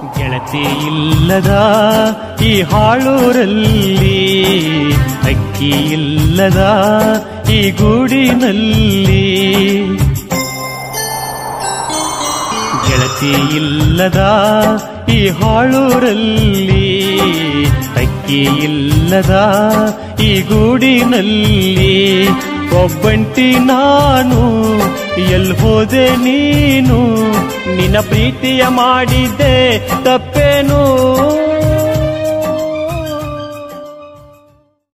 ಗೆಳತಿ ಇಲ್ಲದ ಈ ಹಾಳೂರಲ್ಲಿ ಅಕ್ಕಿ ಇಲ್ಲದ ಈ ಗೂಡಿನಲ್ಲಿ ಗೆಳತಿ ಇಲ್ಲದ ಈ ಹಾಳೂರಲ್ಲಿ ಅಕ್ಕಿ ಇಲ್ಲದ ಈ ಗೂಡಿನಲ್ಲಿ ಒಬ್ಬಂಟಿ ನಾನು ಎಲ್ ಹೋದೆ ನೀನು ನಿನ್ನ ಪ್ರೀತಿಯ ಮಾಡಿದ್ದೆ ತಪ್ಪೇನು